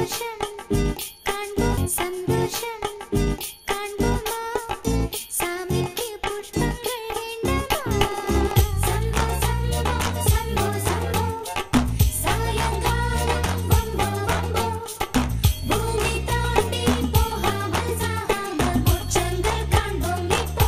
சந்தோஷம் காண்போம் சந்தோஷம் காண்போமா சாமிக்கு புஷ்பங்கள் வேண்டுமா சம்போ சம்போ சம்போ சம்போ சாயங்காலம் வம்போ வம்போ பூமி தாண்டி போகாமல் சாகாமல் மோட்சங்கள் காண்போம் இப்போ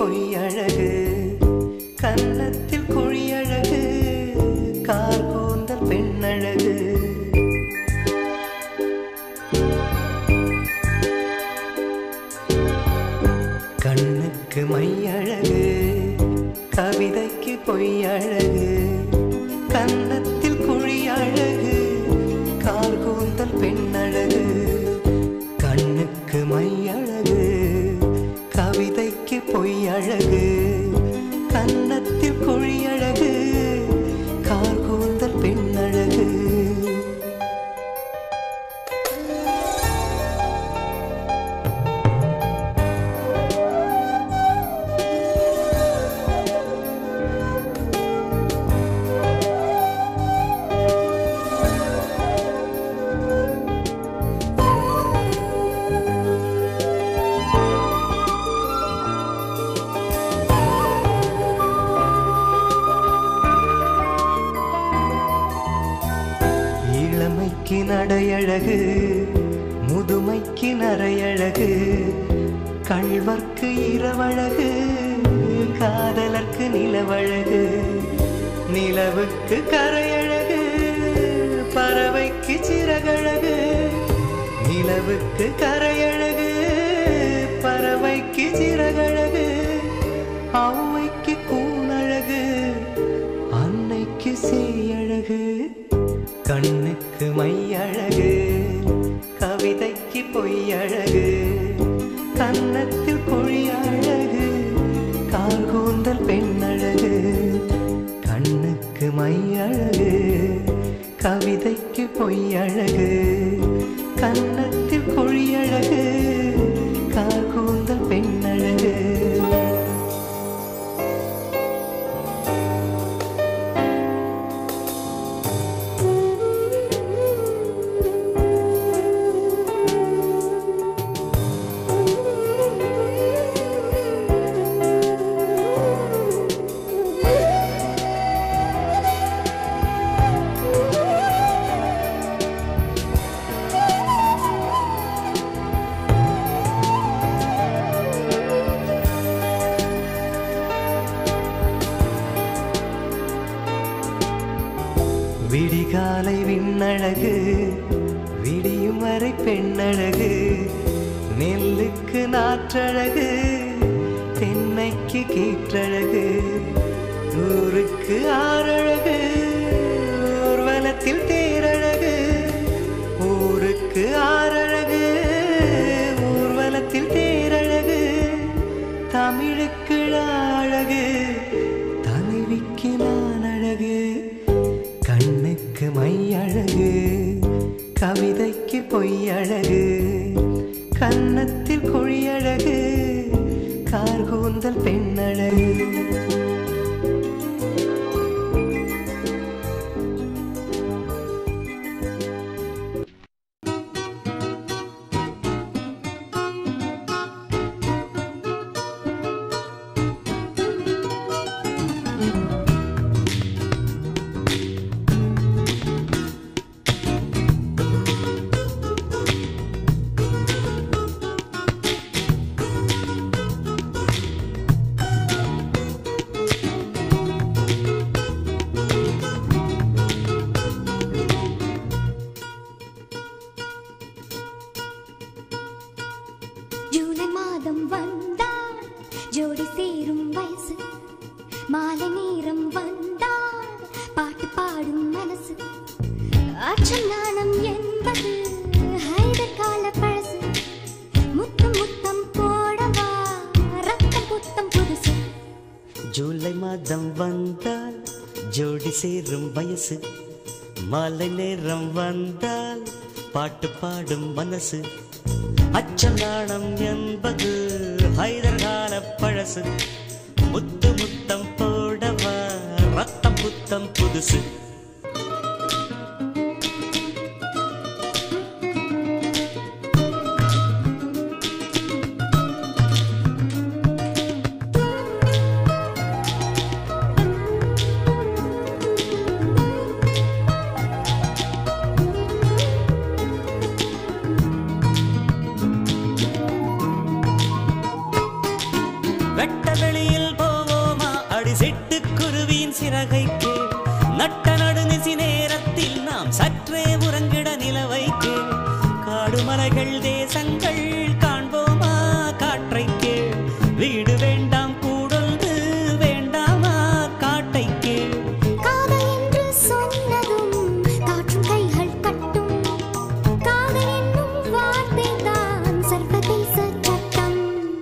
பொய்யழகு கன்னத்தில் குழியழகு கார் கூந்தல் பெண்ணழகு கண்ணுக்கு மையழகு கவிதைக்கு பொய்யழகு கன்னத்தில் குழியழகு கார் கூந்தல் பெண்ணழகு கண்ணுக்கு மையழகு கவிதைக்கு பொய்யழகு கன்னத்தில் குழியழகு கார் கூந்தல் பெண்ணழகு இளமைக்கு நடையழகு முதுமைக்கு நரையழகு கள்வர்க்கு இரவழகு காதலர்க்கு நிலவழகு நிலவுக்கு கரையழகு பறவைக்கு சிறகழகு நிலவுக்கு கரையழகு பறவைக்கு சிறகழகு ஔவைக்கு கூணழகு அன்னைக்கு சேயழகு கண்ணுக்கு மையழகு கவிதைக்கு பொய்யழகு கன்னத்தில் பொழியழகு கால் கூந்தல் பெண்ணழகு கண்ணுக்கு மையழகு கவிதைக்கு பொய்யழகு கன்னத்தில் பொழியழகு கால் கூந்தல் பெண்ணழகு விடிகாலை விண்ணழகு விடியும் வரை பெண்ணழகு நெல்லுக்கு நாற்றழகு தென்னைக்கு கீற்றழகு ஊருக்கு ஆறழகு ஊர்வலத்தில் தேரழகு ஊருக்கு ஆறழகு ஊர்வலத்தில் தேரழகு தமிழுக்கு அழகு தலைவிக்கு நான் அழகு கண்ணுக்கு மையழகு கவிதைக்கு பொய்யழகு கன்னத்தில் குழியழகு கார்கூந்தல் பெண்ணழகு ஜூலை மாதம் வந்தால் ஜோடி சேரும் வயசு மாலை நேரம் வந்தால் பாட்டு பாடும் மனசு அச்சம் நாணம் என்பது ஹைதர் கால பழசு முத்தம் முத்தம் போடவா ரத்தம் புத்தம் புதுசு ஜூலை மாதம் வந்தால் ஜோடி சேரும் வயசு மாலை நேரம் வந்தால் பாட்டு பாடும் மனசு அச்சம் நாணம் என்பது ஹைதர் கால பழசு முத்து முத்தம் போடவா ரத்தம் புத்தம் புதுசு வெட்ட வெளி சிறகை கேள் நட்ட நடுநிசி நேரத்தில் நாம் சற்றே உறங்கிட நிலவை கேள் காடு மலைகள் தேசங்கள் காண்போமா காற்றை கேள் வீடு வேண்டாம் கூடொன்று வேண்டாமா காட்டை கேள் காதல் என்று சொன்னதும் காற்றும் கைகள் கட்டும் காதல் என்னும் வார்த்தை தான் சர்வதேச சட்டம்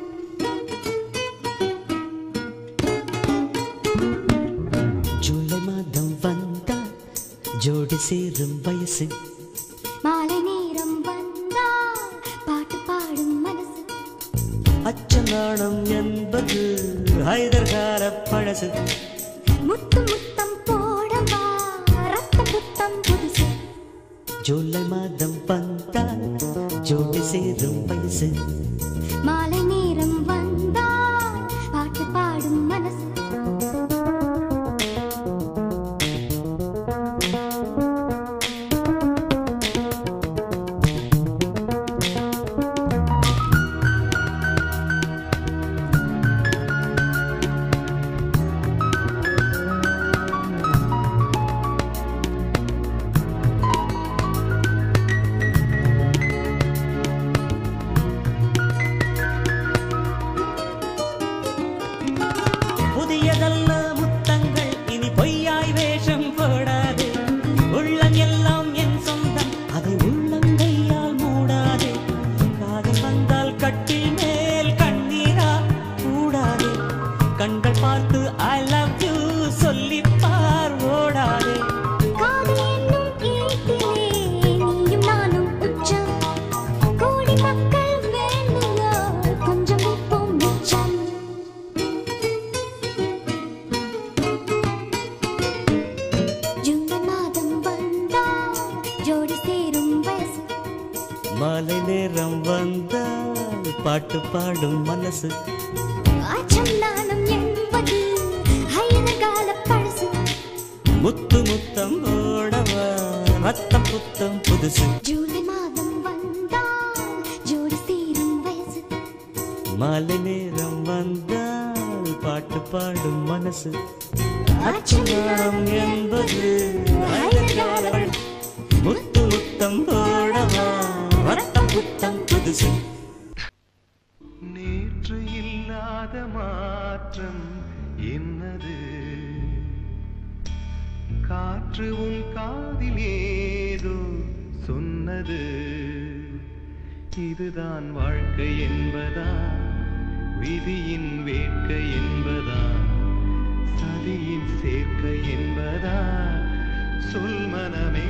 ஜூலை மாதம் வந்தால் ஜோடி சேரும் வயசு மாலை நேரம் வந்தால் பாட்டு பாடும் மனசு அச்ச நாணம் என்பது ஹைதர்கால பழசு முத்து முத்தம் போடவா ரத்த புத்தம் புதுசு ஜூலை மாதம் வந்தால் ஜோடி சேரும் வயசு மாலை நேரம் வந்தால் பாட்டு பாடும் மனசு புதியதல்ல முத்தங்கள் இனி பொய்யாய் வேஷம் போடாது உள்ளம் எல்லாம் என் சொந்தம் அதை உள்ளங்கையால் மூடாது காதல் வந்தால் கட்டில் மேல் கண்ணீரா கூடாது கண்கள் பார்த்து ஐ லவ் யூ சொல்லி பார் ஓடாதே காதல் என்னும் ஈட்டிலே நீயும் நானும் உச்சம் கோடி மக்கள் வேண்டுங்க கொஞ்சம் வைப்போம் மிச்சம் ஜூன் மாதம் வந்தால் ஜோடி சேரும் வயசு மாலை நேரம் வந்தால் பாட்டு பாடும் மனசு அச்சம் நாணம் என்பது ஹைர கால பழசு முத்து முத்தம் ஓடவா ரத்தம் புத்தம் புதுசு ஜூலை மாதம் வந்தால் ஜோடி சேரும் வயசு மாலை நேரம் வந்தால் பாட்டு பாடும் மனசு அச்சம் என்பது அழகானவள். முத்து முத்தம் போடவா ரத்தம் புத்தம் புதுசு நேற்று இல்லாத மாற்றம் என்னது காற்று உன் காதில் ஏதோ சொன்னது இதுதான் வாழ்க்கை என்பதா விதியின் வேட்கை என்பதா சதியின் சேர்க்கை என்பதா சொல் மனமே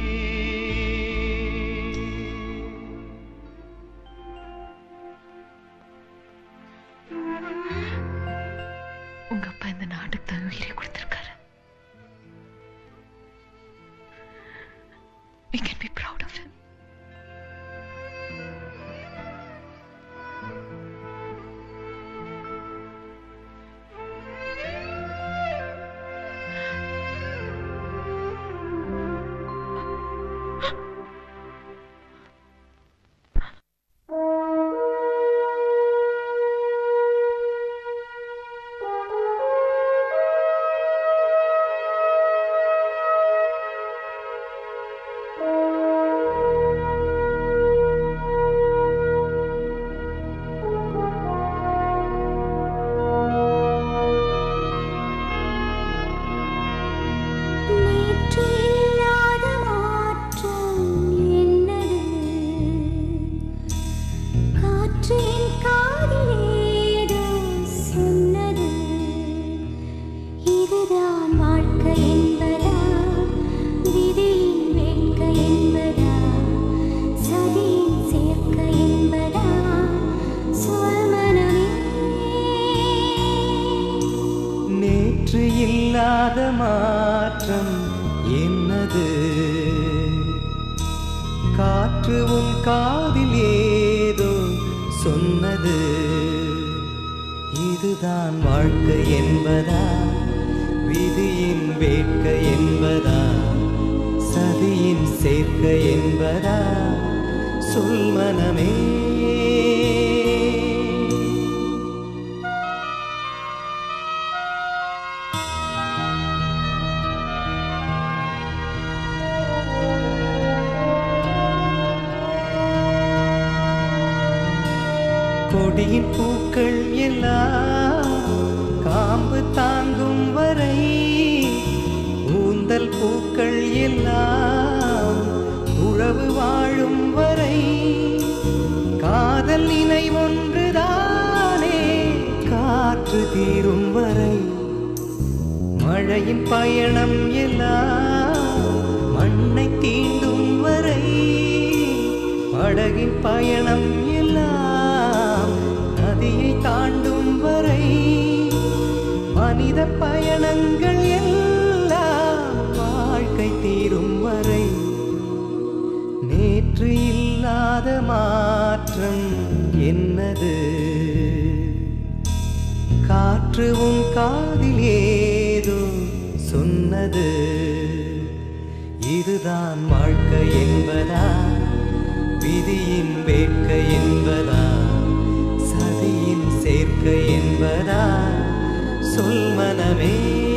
உங்க அப்பா இந்த நாட்டுக்கு தான் உயிரை கொடுத்திருக்காரு We can be proud of him. நேற்று இல்லாத மாற்றம் என்னது காற்று என் காதில் ஏதோ சொன்னது இதுதான் வாழ்க்கை என்பதா விதியின் வேட்கை என்பதா சதியின் சேர்க்கை என்பதா சொல் மனமே நேற்று இல்லாத மாற்றம் என்னது காற்று உன் காதில் ஏதோ சொன்னது இதுதான் வாழ்க்கை என்பதா விதியின் வேட்கை என்பதா சதியின் சேர்க்கை என்பதா சொல் மனமே எல்லாம் காம்பு தாங்கும் வரை ஊந்தல் பூக்கள் எல்லாம் உறவு வாழும் வரை காதல் நினை ஒன்றுதானே காற்று தீரும் வரை மழையின் பயணம் எல்லாம் மண்ணை தீண்டும் வரை படகின் பயணம் எல்லாம் நதியை தாண்டும் வரை மனித பயணங்கள் எல்லாம் வாழ்க்கை தீரும் வரை நேற்று இல்லாத மாற்றம் என்னது காற்று உன் காதில் ஏதோ சொன்னது இதுதான் வாழ்க்கை என்பதா விதியின் வேட்கை என்பதா சதியின் சேர்க்கை என்பதா சொல் மனமே